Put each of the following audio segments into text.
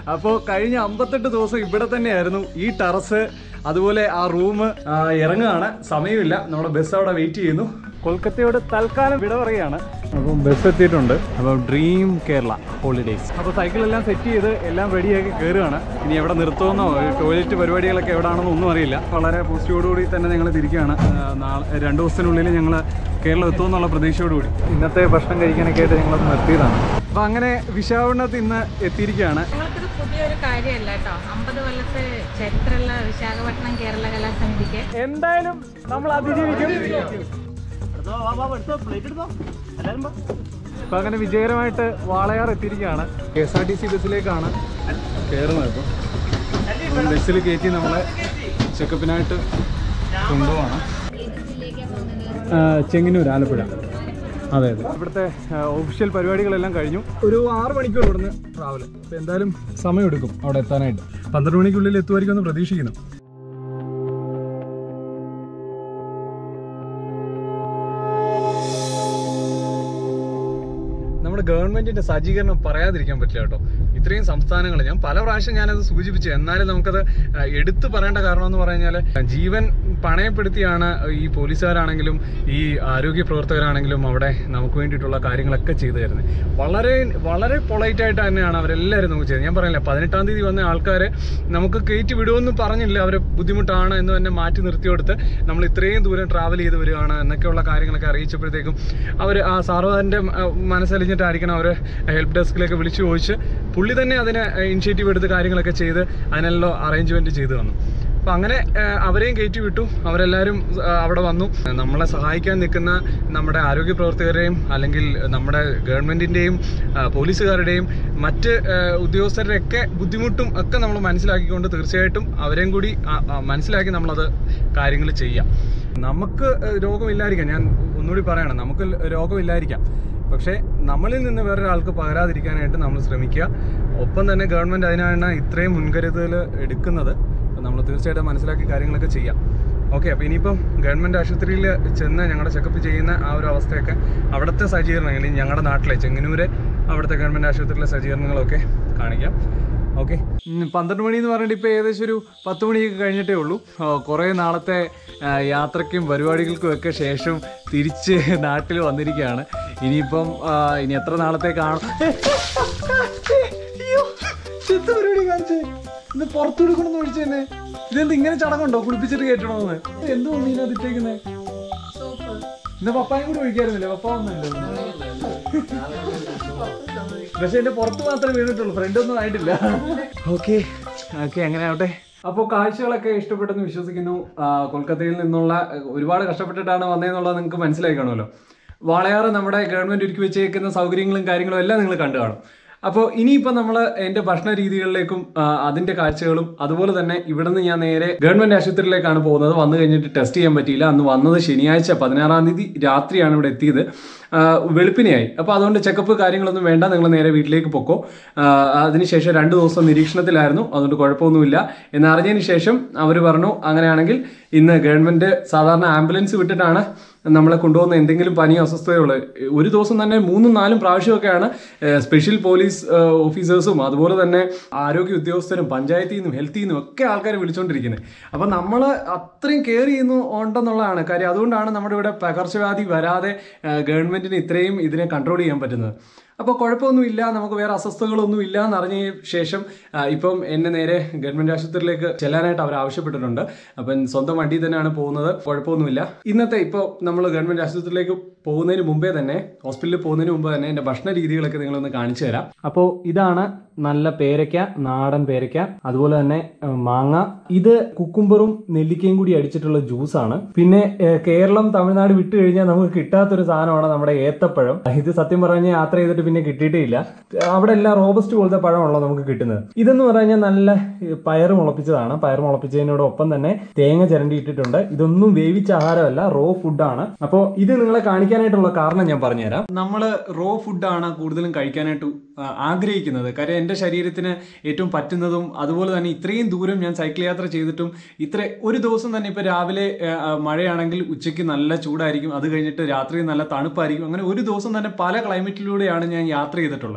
അപ്പോൾ കഴിഞ്ഞ അമ്പത്തെട്ട് ദിവസം ഇവിടെ തന്നെയായിരുന്നു ഈ ടെറസ് അതുപോലെ ആ റൂം ഇറങ്ങുകയാണ് സമയമില്ല നമ്മുടെ ബസ് അവിടെ വെയിറ്റ് ചെയ്യുന്നു കൊൽക്കത്തയോട് തൽക്കാലം വിട പറയുകയാണ് അപ്പം ബസ് എത്തിയിട്ടുണ്ട് അപ്പോൾ ഡ്രീം കേരള ഹോളിഡേയ്സ് അപ്പോൾ സൈക്കിളെല്ലാം സെറ്റ് ചെയ്ത് എല്ലാം റെഡിയാക്കി കയറുകയാണ് ഇനി എവിടെ നിർത്തുമെന്നോ ടോയ്ലറ്റ് പരിപാടികളൊക്കെ എവിടെയാണെന്നോ ഒന്നും അറിയില്ല വളരെ പോസിറ്റീവോടുകൂടി തന്നെ ഞങ്ങൾ തിരിക്കുകയാണ് ആ, നാളെ രണ്ട് ദിവസത്തിനുള്ളിൽ ഞങ്ങൾ കേരളം എത്തുമെന്നുള്ള പ്രതീക്ഷയോടുകൂടി ഇന്നത്തെ ഭക്ഷണം കഴിക്കാനൊക്കെ ആയിട്ട് ഞങ്ങളത് നിർത്തിയതാണ് അപ്പോൾ അങ്ങനെ വിശാഖപട്ടണത്ത് ഇന്ന് എത്തിയിരിക്കുകയാണ് ഞങ്ങൾക്കിത് പുതിയൊരു കാര്യമല്ല കേട്ടോ അമ്പത് കൊല്ലത്തെ ചരിത്രമുള്ള വിശാഖപട്ടണം കേരള കലാസമിതിക്ക് എന്തായാലും നമ്മൾ അതിജീവിക്കും അപ്പൊ അങ്ങനെ വിജയകരമായിട്ട് വാളയാർ എത്തിയിരിക്കുകയാണ് K S R T C ബസ്സിലേക്കാണ് കയറുന്നത് ഇപ്പം ബസ്സിൽ കയറ്റി നമ്മളെ ചെക്കപ്പിനായിട്ട് കൊണ്ടുപോവാണ് ചെങ്ങന്നൂർ ആലപ്പുഴ അതെ അതെ ഇവിടുത്തെ ഒഫീഷ്യൽ പരിപാടികളെല്ലാം കഴിഞ്ഞു ഒരു ആറ് മണിക്കൂർ ഇവിടുന്ന് ട്രാവൽ അപ്പോൾ എന്തായാലും സമയമെടുക്കും അവിടെ എത്താനായിട്ട് പന്ത്രണ്ട് മണിക്കുള്ളിൽ എത്തുമായിരിക്കും എന്ന് പ്രതീക്ഷിക്കുന്നു നമ്മുടെ ഗവൺമെന്റിന്റെ സജ്ജീകരണം പറയാതിരിക്കാൻ പറ്റില്ല കേട്ടോ ഇത്രയും സംസ്ഥാനങ്ങൾ ഞാൻ പല പ്രാവശ്യം ഞാനത് സൂചിപ്പിച്ചു എന്നാലും നമുക്കത് ആ, എടുത്തു പറയേണ്ട കാരണം എന്ന് പറഞ്ഞാൽ ജീവൻ പണയപ്പെടുത്തിയാണ് ഈ പോലീസുകാരാണെങ്കിലും ഈ ആരോഗ്യ പ്രവർത്തകരാണെങ്കിലും അവിടെ നമുക്ക് വേണ്ടിയിട്ടുള്ള കാര്യങ്ങളൊക്കെ ചെയ്തു തരുന്നത് വളരെ വളരെ പൊളൈറ്റ് ആയിട്ട് തന്നെയാണ് അവരെല്ലാവരും നമുക്ക് ചെയ്തത് ഞാൻ പറയില്ല പതിനെട്ടാം തീയതി വന്ന ആൾക്കാരെ നമുക്ക് കയറ്റി വിടുമെന്ന് പറഞ്ഞില്ല അവരെ ബുദ്ധിമുട്ടാണ് എന്ന് തന്നെ മാറ്റി നിർത്തിയെടുത്ത് നമ്മൾ ഇത്രയും ദൂരം ട്രാവൽ ചെയ്ത് വരികയാണ് എന്നൊക്കെയുള്ള കാര്യങ്ങളൊക്കെ അറിയിച്ചപ്പോഴത്തേക്കും അവർ ആ സാറുവാറിൻ്റെ മനസ്സലിഞ്ഞിട്ടായിരിക്കണം അവർ ഹെൽപ്പ് ഡെസ്കിലേക്ക് വിളിച്ചു ചോദിച്ച് പുള്ളി തന്നെ അതിന് ഇനിഷ്യേറ്റീവ് എടുത്ത് കാര്യങ്ങളൊക്കെ ചെയ്ത് അതിനെല്ലാം അറേഞ്ച്മെൻറ്റ് ചെയ്തു തന്നു അപ്പം അങ്ങനെ ആ, അവരെയും കയറ്റി വിട്ടു അവരെല്ലാവരും ആ, അവിടെ വന്നു നമ്മളെ സഹായിക്കാൻ നിൽക്കുന്ന നമ്മുടെ ആരോഗ്യ പ്രവർത്തകരെയും അല്ലെങ്കിൽ നമ്മുടെ ഗവൺമെൻറ്റിൻ്റെയും പോലീസുകാരുടെയും മറ്റ് ആ, ഉദ്യോഗസ്ഥരുടെയൊക്കെ ബുദ്ധിമുട്ടും ഒക്കെ നമ്മൾ മനസ്സിലാക്കിക്കൊണ്ട് തീർച്ചയായിട്ടും അവരെയും കൂടി ആ, ആ, മനസ്സിലാക്കി നമ്മളത് കാര്യങ്ങൾ ചെയ്യാം നമുക്ക് ആ, രോഗമില്ലായിരിക്കാം ഞാൻ ഒന്നുകൂടി പറയണം നമുക്ക് രോഗമില്ലായിരിക്കാം പക്ഷേ നമ്മളിൽ നിന്ന് വേറൊരാൾക്ക് പകരാതിരിക്കാനായിട്ട് നമ്മൾ ശ്രമിക്കുക ഒപ്പം തന്നെ ഗവൺമെൻറ് അതിനാണ് ഇത്രയും മുൻകരുതൽ എടുക്കുന്നത് അപ്പോൾ നമ്മൾ തീർച്ചയായിട്ടും മനസ്സിലാക്കി കാര്യങ്ങളൊക്കെ ചെയ്യാം ഓക്കെ അപ്പോൾ ഇനിയിപ്പം ഗവൺമെൻറ് ആശുപത്രിയിൽ ചെന്ന് ഞങ്ങളുടെ ചെക്കപ്പ് ചെയ്യുന്ന ആ ഒരു അവസ്ഥയൊക്കെ അവിടുത്തെ സജ്ജീകരണങ്ങൾ ഇനി ഞങ്ങളുടെ നാട്ടിലെ ചെങ്ങന്നൂര് അവിടുത്തെ ഗവൺമെൻറ് ആശുപത്രിയിലെ സജ്ജീകരണങ്ങളൊക്കെ കാണിക്കാം ഓക്കെ പന്ത്രണ്ട് മണി എന്ന് പറഞ്ഞിട്ട് ഇപ്പോൾ ഏകദേശം ഒരു പത്ത് മണിയൊക്കെ കഴിഞ്ഞിട്ടേ ഉള്ളൂ ആ, കുറേ നാളത്തെ ആ, യാത്രയ്ക്കും പരിപാടികൾക്കും ഒക്കെ ശേഷം തിരിച്ച് നാട്ടിൽ വന്നിരിക്കുകയാണ് ഇനിയിപ്പം ആ, ഇനി എത്ര നാളത്തേക്കാണ് ചെത്ത് പരിപാടി കാണിച്ചേ ഇത് പുറത്തു കൊടുക്കണമെന്ന് ഒഴിച്ചു തന്നെ ഇതെന്ത് ഇങ്ങനെ ചടങ്ങുണ്ടോ കുളിപ്പിച്ചിട്ട് കയറ്റണമെന്ന് എന്തോ മീനത് ഇട്ടേക്കുന്നത് ഇന്ന് പപ്പായും കൂടി ഒഴിക്കാറുന്നില്ല പപ്പ വന്നല്ലോ പക്ഷെ എന്റെ പുറത്ത് മാത്രമേ വീണിട്ടുള്ളൂ ഫ്രണ്ട് ഒന്നും ആയിട്ടില്ല ഓക്കെ ഓക്കെ അങ്ങനെ ആവട്ടെ അപ്പോൾ കാഴ്ചകളൊക്കെ ഇഷ്ടപ്പെട്ടെന്ന് വിശ്വസിക്കുന്നു ആ, കൊൽക്കത്തയിൽ നിന്നുള്ള അഹ്, ഒരുപാട് കഷ്ടപ്പെട്ടിട്ടാണ് വന്നതെന്നുള്ളത് നിങ്ങൾക്ക് മനസ്സിലായി കാണുമല്ലോ വാളയാറ് നമ്മുടെ ഗവൺമെന്റ് ഒരുക്കി വെച്ചേക്കുന്ന സൗകര്യങ്ങളും കാര്യങ്ങളും എല്ലാം നിങ്ങൾ കണ്ടു കാണും അപ്പോൾ ഇനിയിപ്പോൾ നമ്മൾ എൻ്റെ ഭക്ഷണ രീതികളിലേക്കും ആ, അതിൻ്റെ കാഴ്ചകളും അതുപോലെ തന്നെ ഇവിടുന്ന് ഞാൻ നേരെ ഗവൺമെൻറ് ആശുപത്രിയിലേക്കാണ് പോകുന്നത് വന്നു കഴിഞ്ഞിട്ട് ടെസ്റ്റ് ചെയ്യാൻ പറ്റിയില്ല അന്ന് വന്നത് ശനിയാഴ്ച പതിനാറാം തീയതി രാത്രിയാണ് ഇവിടെ എത്തിയത് ആ, വെളുപ്പിനെയായി അപ്പോൾ അതുകൊണ്ട് ചെക്കപ്പ് കാര്യങ്ങളൊന്നും വേണ്ട നിങ്ങൾ നേരെ വീട്ടിലേക്ക് പൊക്കോ ആ, അതിനുശേഷം രണ്ട് ദിവസം നിരീക്ഷണത്തിലായിരുന്നു അതുകൊണ്ട് കുഴപ്പമൊന്നുമില്ല എന്നറിഞ്ഞതിന് ശേഷം അവർ പറഞ്ഞു അങ്ങനെയാണെങ്കിൽ ഇന്ന് ഗവൺമെൻറ് സാധാരണ ആംബുലൻസ് വിട്ടിട്ടാണ് നമ്മളെ കൊണ്ടുപോകുന്ന എന്തെങ്കിലും പനിയോ അസ്വസ്ഥതയുള്ളത് ഒരു ദിവസം തന്നെ മൂന്നും നാലും പ്രാവശ്യമൊക്കെയാണ് ഏഹ്, സ്പെഷ്യൽ പോലീസ് ഏഹ്, ഓഫീസേഴ്സും അതുപോലെ തന്നെ ആരോഗ്യ ഉദ്യോഗസ്ഥരും പഞ്ചായത്തിൽ നിന്നും ഹെൽത്തിൽ നിന്നും ഒക്കെ ആൾക്കാരെ വിളിച്ചുകൊണ്ടിരിക്കുന്നത് അപ്പം നമ്മൾ അത്രയും കെയർ ചെയ്യുന്നു ഉണ്ടെന്നുള്ളതാണ് കാര്യം അതുകൊണ്ടാണ് നമ്മുടെ ഇവിടെ പകർച്ചവ്യാധി വരാതെ ഏഹ്, ഗവൺമെന്റിന് ഇത്രയും ഇതിനെ കൺട്രോൾ ചെയ്യാൻ പറ്റുന്നത് അപ്പോൾ കുഴപ്പമൊന്നുമില്ല നമുക്ക് വേറെ അസ്വസ്ഥതകളൊന്നും ഇല്ല എന്നറിഞ്ഞ ശേഷം ആ, ഇപ്പം എന്നെ നേരെ ഗവൺമെന്റ് ആശുപത്രിയിലേക്ക് ചെല്ലാനായിട്ട് അവർ ആവശ്യപ്പെട്ടിട്ടുണ്ട് അപ്പം സ്വന്തം വണ്ടി തന്നെയാണ് പോകുന്നത് കുഴപ്പമൊന്നുമില്ല ഇന്നത്തെ ഇപ്പോൾ നമ്മൾ ഗവൺമെന്റ് ആശുപത്രിയിലേക്ക് പോകുന്നതിന് മുമ്പേ തന്നെ ഹോസ്പിറ്റലിൽ പോകുന്നതിന് മുമ്പ് തന്നെ എൻ്റെ ഭക്ഷണ രീതികളൊക്കെ നിങ്ങളൊന്ന് കാണിച്ചു തരാം അപ്പോൾ ഇതാണ് നല്ല പേരയ്ക്ക നാടൻ പേരയ്ക്ക അതുപോലെ തന്നെ ആ, മാങ്ങ ഇത് കുക്കുംബറും നെല്ലിക്കയും കൂടി അടിച്ചിട്ടുള്ള ജ്യൂസാണ് പിന്നെ ഏ, കേരളം തമിഴ്നാട് വിട്ടു കഴിഞ്ഞാൽ നമുക്ക് കിട്ടാത്തൊരു സാധനമാണ് നമ്മുടെ ഏത്തപ്പഴം ഇത് സത്യം പറഞ്ഞാൽ യാത്ര ചെയ്തിട്ട് പിന്നെ കിട്ടിയിട്ടേ ഇല്ല അവിടെ എല്ലാം റോബസ്റ്റ് പോലത്തെ പഴമാണല്ലോ നമുക്ക് കിട്ടുന്നത് ഇതെന്ന് പറഞ്ഞാൽ നല്ല ഏ, പയറ് മുളപ്പിച്ചതാണ് പയർ മുളപ്പിച്ചതിനോടൊപ്പം തന്നെ തേങ്ങ ചിരണ്ടി ഇട്ടിട്ടുണ്ട് ഇതൊന്നും വേവിച്ച ആഹാരമല്ല റോ ഫുഡാണ് അപ്പോൾ ഇത് നിങ്ങളെ കാണിക്കാനായിട്ടുള്ള കാരണം ഞാൻ പറഞ്ഞുതരാം നമ്മൾ റോ ഫുഡാണ് കൂടുതലും കഴിക്കാനായിട്ട് ആ, ആഗ്രഹിക്കുന്നത് കാര്യം എൻ്റെ ശരീരത്തിന് ഏറ്റവും പറ്റുന്നതും അതുപോലെ തന്നെ ഇത്രയും ദൂരം ഞാൻ സൈക്കിൾ യാത്ര ചെയ്തിട്ടും ഇത്ര ഒരു ദിവസം തന്നെ ഇപ്പോൾ രാവിലെ ആ, ആ, മഴയാണെങ്കിൽ ഉച്ചയ്ക്ക് നല്ല ചൂടായിരിക്കും അത് കഴിഞ്ഞിട്ട് രാത്രി നല്ല തണുപ്പായിരിക്കും അങ്ങനെ ഒരു ദിവസം തന്നെ പല ക്ലൈമറ്റിലൂടെയാണ് ഞാൻ യാത്ര ചെയ്തിട്ടുള്ളത്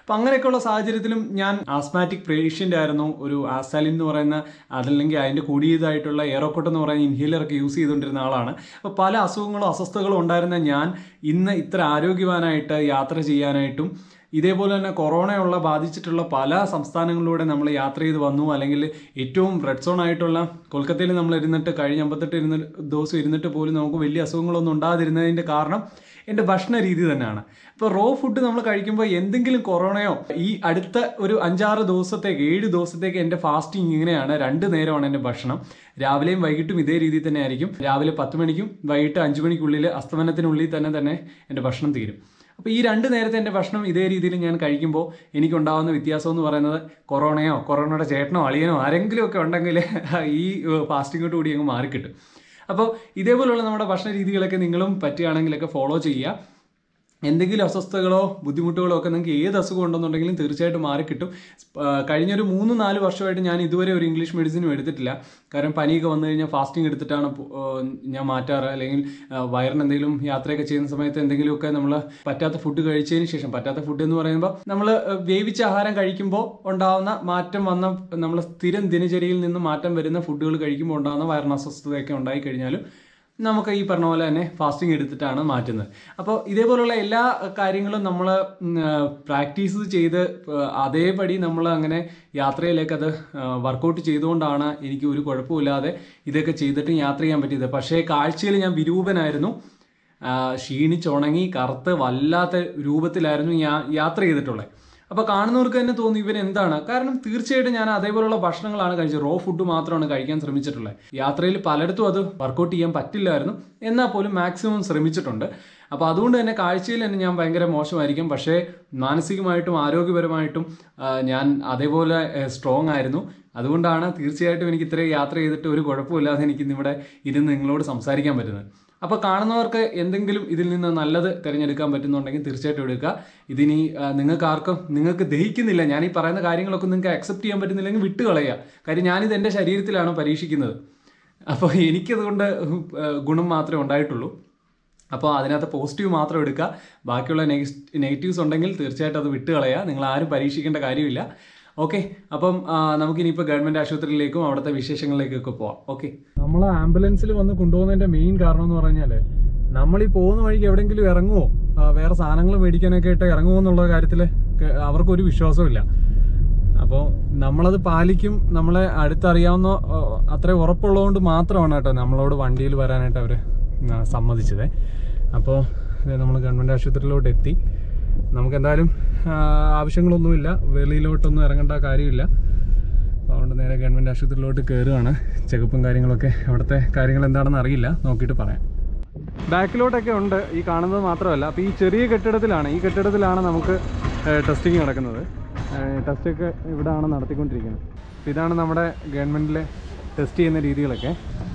അപ്പം അങ്ങനെയൊക്കെയുള്ള സാഹചര്യത്തിലും ഞാൻ ആസ്മാറ്റിക് പേഷ്യൻ്റ് ആയിരുന്നു ഒരു ആസാലിൻ എന്ന് പറയുന്ന അതല്ലെങ്കിൽ അതിൻ്റെ കൂടിയതായിട്ടുള്ള എയറോക്കോട്ട് എന്ന് പറയുന്ന ഇൻഹേലറൊക്കെ യൂസ് ചെയ്തുകൊണ്ടിരുന്ന ആളാണ് അപ്പോൾ പല അസുഖങ്ങളും അസ്വസ്ഥകളും ഉണ്ടായിരുന്ന ഞാൻ ഇന്ന് ഇത്ര ആരോഗ്യവാനായിട്ട് യാത്ര ചെയ്യാനായിട്ടും ഇതേപോലെ തന്നെ കൊറോണയുള്ള ബാധിച്ചിട്ടുള്ള പല സംസ്ഥാനങ്ങളിലൂടെ നമ്മൾ യാത്ര ചെയ്ത് വന്നു അല്ലെങ്കിൽ ഏറ്റവും റെഡ് സോൺ ആയിട്ടുള്ള കൊൽക്കത്തയിൽ നമ്മൾ ഇരുന്നിട്ട് കഴിഞ്ഞ അമ്പത്തെട്ട് ഇരുന്ന് ദിവസം ഇരുന്നിട്ട് പോലും നമുക്ക് വലിയ അസുഖങ്ങളൊന്നും ഉണ്ടാതിരുന്നതിൻ്റെ കാരണം എൻ്റെ ഭക്ഷണ രീതി തന്നെയാണ് ഇപ്പോൾ റോ ഫുഡ് നമ്മൾ കഴിക്കുമ്പോൾ എന്തെങ്കിലും കൊറോണയോ ഈ അടുത്ത ഒരു അഞ്ചാറ് ദിവസത്തേക്ക് ഏഴ് ദിവസത്തേക്ക് എൻ്റെ ഫാസ്റ്റിംഗ് ഇങ്ങനെയാണ് രണ്ട് നേരമാണ് എൻ്റെ ഭക്ഷണം രാവിലെയും വൈകിട്ടും ഇതേ രീതിയിൽ തന്നെ ആയിരിക്കും രാവിലെ പത്ത് മണിക്കും വൈകിട്ട് അഞ്ച് മണിക്കുള്ളിൽ അസ്തമനത്തിനുള്ളിൽ തന്നെ തന്നെ എൻ്റെ ഭക്ഷണം തീരും അപ്പോൾ ഈ രണ്ട് നേരത്തെ എൻ്റെ ഭക്ഷണം ഇതേ രീതിയിൽ ഞാൻ കഴിക്കുമ്പോൾ എനിക്കുണ്ടാകുന്ന വ്യത്യാസം എന്ന് പറയുന്നത് കൊറോണയോ കൊറോണയുടെ ചേട്ടനോ അളിയനോ ആരെങ്കിലും ഒക്കെ ഉണ്ടെങ്കിൽ ഈ ഫാസ്റ്റിങ്ങോട് കൂടി അങ്ങ് മാറിക്കിട്ടും അപ്പോൾ ഇതേപോലുള്ള നമ്മുടെ ഭക്ഷണ രീതികളൊക്കെ നിങ്ങളും പറ്റുകയാണെങ്കിലൊക്കെ ഫോളോ ചെയ്യുക എന്തെങ്കിലും അസ്വസ്ഥതകളോ ബുദ്ധിമുട്ടുകളോ ഒക്കെ നിങ്ങൾക്ക് ഏത് അസുഖം ഉണ്ടെന്നുണ്ടെങ്കിലും തീർച്ചയായിട്ടും മാറിക്കിട്ടും ആ, കഴിഞ്ഞൊരു മൂന്ന് നാല് വർഷമായിട്ട് ഞാൻ ഇതുവരെ ഒരു ഇംഗ്ലീഷ് മെഡിസിനും എടുത്തിട്ടില്ല കാരണം പനിയൊക്കെ വന്നു കഴിഞ്ഞാൽ ഫാസ്റ്റിംഗ് എടുത്തിട്ടാണ് പോ- ആ, ഞാൻ മാറ്റാറ് അല്ലെങ്കിൽ ആ, വയറിന് എന്തെങ്കിലും യാത്രയൊക്കെ ചെയ്യുന്ന സമയത്ത് എന്തെങ്കിലുമൊക്കെ നമ്മൾ പറ്റാത്ത ഫുഡ് കഴിച്ചതിന് ശേഷം പറ്റാത്ത ഫുഡ് എന്ന് പറയുമ്പോൾ നമ്മൾ വേവിച്ച ആഹാരം കഴിക്കുമ്പോൾ ഉണ്ടാകുന്ന മാറ്റം വന്ന നമ്മൾ സ്ഥിരം ദിനചര്യയിൽ നിന്ന് മാറ്റം വരുന്ന ഫുഡുകൾ കഴിക്കുമ്പോൾ ഉണ്ടാകുന്ന വയറിന് അസ്വസ്ഥതയൊക്കെ ഉണ്ടായി കഴിഞ്ഞാലും നമുക്ക് ഈ പറഞ്ഞ പോലെ തന്നെ ഫാസ്റ്റിംഗ് എടുത്തിട്ടാണ് മാറ്റുന്നത് അപ്പോൾ ഇതേപോലുള്ള എല്ലാ കാര്യങ്ങളും നമ്മൾ പ്രാക്ടീസ് ചെയ്ത് ആ, അതേപടി നമ്മൾ അങ്ങനെ യാത്രയിലേക്ക് അത് വർക്കൗട്ട് ചെയ്തുകൊണ്ടാണ് എനിക്ക് ഒരു കുഴപ്പമില്ലാതെ ഇതൊക്കെ ചെയ്തിട്ട് യാത്ര ചെയ്യാൻ പറ്റിയത് പക്ഷേ കാഴ്ചയിൽ ഞാൻ വിരൂപനായിരുന്നു ആ, ക്ഷീണിച്ചുണങ്ങി കറുത്ത് വല്ലാത്ത രൂപത്തിലായിരുന്നു ഞാൻ യാത്ര ചെയ്തിട്ടുള്ളത് അപ്പോൾ കാണുന്നവർക്ക് തന്നെ തോന്നി ഇവൻ എന്താണ് കാരണം തീർച്ചയായിട്ടും ഞാൻ അതേപോലുള്ള ഭക്ഷണങ്ങളാണ് കഴിച്ചത് റോ ഫുഡ് മാത്രമാണ് കഴിക്കാൻ ശ്രമിച്ചിട്ടുള്ളത് യാത്രയിൽ പലയിടത്തും അത് വർക്കൗട്ട് ചെയ്യാൻ പറ്റില്ലായിരുന്നു എന്നാൽ പോലും മാക്സിമം ശ്രമിച്ചിട്ടുണ്ട് അപ്പോൾ അതുകൊണ്ട് തന്നെ കാഴ്ചയിൽ തന്നെ ഞാൻ ഭയങ്കര മോശമായിരിക്കും പക്ഷേ മാനസികമായിട്ടും ആരോഗ്യപരമായിട്ടും ആ, ഞാൻ അതേപോലെ സ്ട്രോങ് ആയിരുന്നു അതുകൊണ്ടാണ് തീർച്ചയായിട്ടും എനിക്ക് ഇത്രയും യാത്ര ചെയ്തിട്ട് ഒരു കുഴപ്പമില്ലാതെ എനിക്ക് ഇവിടെ ഇരുന്ന് നിങ്ങളോട് സംസാരിക്കാൻ പറ്റുന്നത് അപ്പോൾ കാണുന്നവർക്ക് എന്തെങ്കിലും ഇതിൽ നിന്ന് നല്ലത് തിരഞ്ഞെടുക്കാൻ പറ്റുന്നുണ്ടെങ്കിൽ തീർച്ചയായിട്ടും എടുക്കുക ഇതിനി ആ, നിങ്ങൾക്ക് ആർക്കും നിങ്ങൾക്ക് ദഹിക്കുന്നില്ല ഞാൻ ഈ പറയുന്ന കാര്യങ്ങളൊക്കെ നിങ്ങൾക്ക് അക്സെപ്റ്റ് ചെയ്യാൻ പറ്റുന്നില്ലെങ്കിൽ വിട്ട് കളയുക കാര്യം ഞാനിത് എൻ്റെ ശരീരത്തിലാണ് പരീക്ഷിക്കുന്നത് അപ്പോൾ എനിക്കതുകൊണ്ട് ആ, ഗുണം മാത്രമേ ഉണ്ടായിട്ടുള്ളൂ അപ്പോൾ അതിനകത്ത് പോസിറ്റീവ് മാത്രം എടുക്കുക ബാക്കിയുള്ള നെഗറ്റീവ്സ് ഉണ്ടെങ്കിൽ തീർച്ചയായിട്ടും അത് വിട്ട് കളയുക നിങ്ങൾ ആരും പരീക്ഷിക്കേണ്ട കാര്യമില്ല ഓക്കെ അപ്പം ആ, നമുക്കിനിയിപ്പോൾ ഗവൺമെൻറ് ആശുപത്രിയിലേക്കും അവിടുത്തെ വിശേഷങ്ങളിലേക്കൊക്കെ പോവാം ഓക്കെ നമ്മൾ ആംബുലൻസിൽ വന്ന് കൊണ്ടുപോകുന്നതിൻ്റെ മെയിൻ കാരണം എന്ന് പറഞ്ഞാൽ നമ്മൾ ഈ പോകുന്ന വഴിക്ക് എവിടെയെങ്കിലും ഇറങ്ങുമോ ആ, വേറെ സാധനങ്ങൾ മേടിക്കാനൊക്കെ ആയിട്ട് ഇറങ്ങുമോ എന്നുള്ള കാര്യത്തിൽ അവർക്കൊരു വിശ്വാസമില്ല അപ്പോൾ നമ്മളത് പാലിക്കും നമ്മളെ അടുത്തറിയാവുന്ന ആ, അത്രയും ഉറപ്പുള്ളതുകൊണ്ട് മാത്രമാണ് കേട്ടോ നമ്മളോട് വണ്ടിയിൽ വരാനായിട്ട് അവർ സമ്മതിച്ചത് അപ്പോൾ നമ്മൾ ഗവൺമെൻറ് ആശുപത്രിയിലോട്ട് എത്തി നമുക്ക് എന്തായാലും ആ, ആവശ്യങ്ങളൊന്നുമില്ല വെളിയിലോട്ടൊന്നും ഇറങ്ങേണ്ട കാര്യമില്ല അതുകൊണ്ട് നേരെ ഗവൺമെൻറ് ആശുപത്രിയിലോട്ട് കയറുകയാണ് ചെക്കപ്പും കാര്യങ്ങളൊക്കെ അവിടുത്തെ കാര്യങ്ങൾ എന്താണെന്ന് അറിയില്ല നോക്കിയിട്ട് പറയാം ബാക്കിലോട്ടൊക്കെ ഉണ്ട് ഈ കാണുന്നത് മാത്രമല്ല അപ്പോൾ ഈ ചെറിയ കെട്ടിടത്തിലാണ് ഈ കെട്ടിടത്തിലാണ് നമുക്ക് ടെസ്റ്റിംഗ് നടക്കുന്നത് ടെസ്റ്റൊക്കെ ഇവിടെയാണ് നടത്തിക്കൊണ്ടിരിക്കുന്നത് അപ്പോൾ ഇതാണ് നമ്മുടെ ഗവൺമെൻറ്റിലെ ടെസ്റ്റ് ചെയ്യുന്ന രീതികളൊക്കെ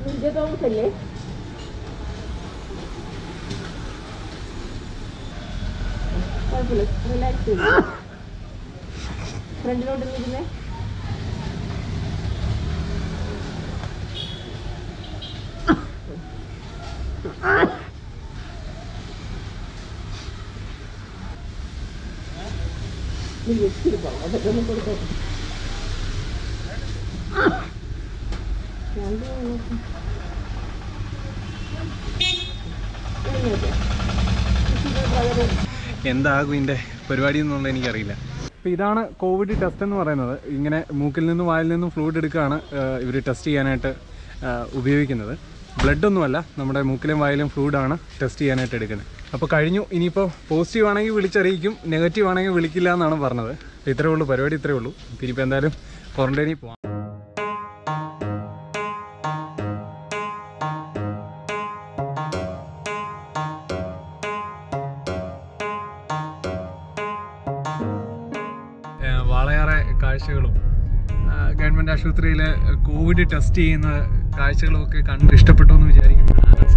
ഫ്രണ്ടിലോട്ട് നിൽക്കുന്നേ എന്താകും ഇതിൻ്റെ പരിപാടി എന്നുള്ളത് എനിക്കറിയില്ല അപ്പോൾ ഇതാണ് കോവിഡ് ടെസ്റ്റ് എന്ന് പറയുന്നത് ഇങ്ങനെ മൂക്കിൽ നിന്നും വായിൽ നിന്നും ഫ്ലൂയിഡ് എടുക്കുകയാണ് ഇവർ ടെസ്റ്റ് ചെയ്യാനായിട്ട് ആ, ഉപയോഗിക്കുന്നത് ബ്ലഡ് ഒന്നുമല്ല നമ്മുടെ മൂക്കിലും വായിലും ഫ്ലൂയിഡാണ് ടെസ്റ്റ് ചെയ്യാനായിട്ട് എടുക്കുന്നത് അപ്പോൾ കഴിഞ്ഞു ഇനിയിപ്പോൾ പോസിറ്റീവ് ആണെങ്കിൽ വിളിച്ചറിയിക്കും നെഗറ്റീവ് ആണെങ്കിൽ വിളിക്കില്ല എന്നാണ് പറഞ്ഞത് അപ്പോൾ ഇത്രയേ ഉള്ളൂ പരിപാടി ഇത്രയേ ഉള്ളൂ ഇനിയിപ്പോൾ എന്തായാലും ക്വാറന്റൈനിൽ പോകാം ഏഹ് വളരെയേറെ കാഴ്ചകളും ഗവൺമെൻറ് ആശുപത്രിയിൽ കോവിഡ് ടെസ്റ്റ് ചെയ്യുന്ന കാഴ്ചകളും ഒക്കെ കണ്ട് ഇഷ്ടപ്പെട്ടു എന്ന് വിചാരിക്കുന്നു